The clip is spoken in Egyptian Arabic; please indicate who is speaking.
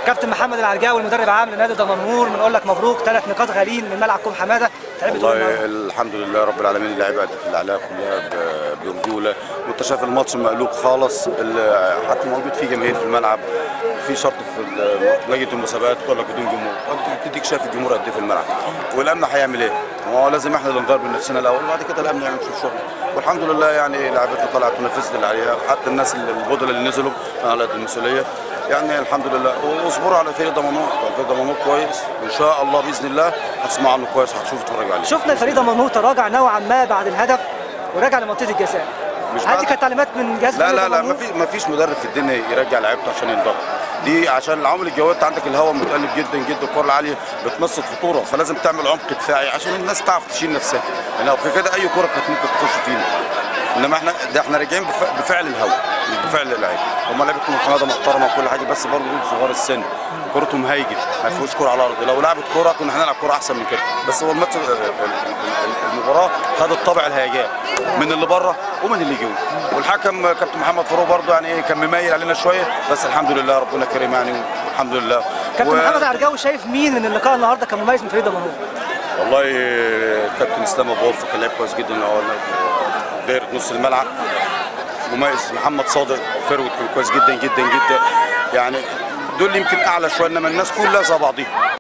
Speaker 1: كابتن محمد العرجاوي المدرب عام لنادي دمنهور بنقول لك مبروك ثلاث نقاط غاليين من ملعب كوم حماده تعبت طول
Speaker 2: والله
Speaker 1: النهارده.
Speaker 2: الحمد لله رب العالمين اللعيبه ادت اللي عليها كلها ب- برجوله وانت شايف الماتش مقلوب خالص ال- حتى موجود فيه جماهير في الملعب في شرط في ال- لجنه المسابقات تقول لك بدون جمهور وانت تديك شايف الجمهور قد ايه في الملعب والامن هيعمل ايه؟ ما هو لازم احنا اللي نغير من نفسنا الاول وبعد كده الامن يعمل شوف شغله والحمد لله يعني لعيبتنا طلعت ونفذت اللي عليها حتى الناس اللي- البودلة اللي نزلوا على قد المسؤوليه يعني الحمد لله واصبروا على فريق دمنهور فريق دمنهور كويس وان شاء الله باذن الله هتسمعوا عنه كويس وهتشوفوا تتفرجوا عليه
Speaker 1: شفنا الفريق دمنهور تراجع نوعا ما بعد الهدف ورجع لمنطقه الجزاء
Speaker 2: مش
Speaker 1: هل
Speaker 2: بعد-
Speaker 1: دي كانت تعليمات من جهاز
Speaker 2: لا
Speaker 1: فريق
Speaker 2: لا لا
Speaker 1: دمنهور؟
Speaker 2: ما في ما فيش مدرب في الدنيا يرجع لعيبته عشان ينضغط دي عشان العوامل الجويه انت عندك الهواء متقلب جدا جدا الكره العاليه بتمثل خطوره فلازم تعمل عمق دفاعي عشان الناس تعرف تشيل نفسها يعني لو كده اي كره كانت ممكن تخش فينا انما احنا ده احنا راجعين بف- بفعل الهواء مش بفعل اللعيبه هم لعيبه حماده محترمه وكل حاجه بس برضه دول صغار السن كورتهم هايجه ما فيهوش كوره على الارض لو لعبت كوره كنا هنلعب كوره احسن من كده بس هو الماتش ال- ال- ال- المباراه خدت طابع الهيجان من اللي بره ومن اللي جوه والحكم كابتن محمد فاروق برضه يعني ايه كان مميل علينا شويه بس الحمد لله ربنا كريم يعني والحمد لله
Speaker 1: كابتن
Speaker 2: و-
Speaker 1: محمد العرجاوي شايف مين من اللقاء النهارده كان مميز من فريق دمنهور؟
Speaker 2: والله كابتن اسلام ابو وفق كان لعيب كويس جدا هو دايره نص الملعب مميز محمد صادق فروت كان كويس جدا جدا جدا يعني دول يمكن اعلى شويه انما الناس كلها زي بعضيها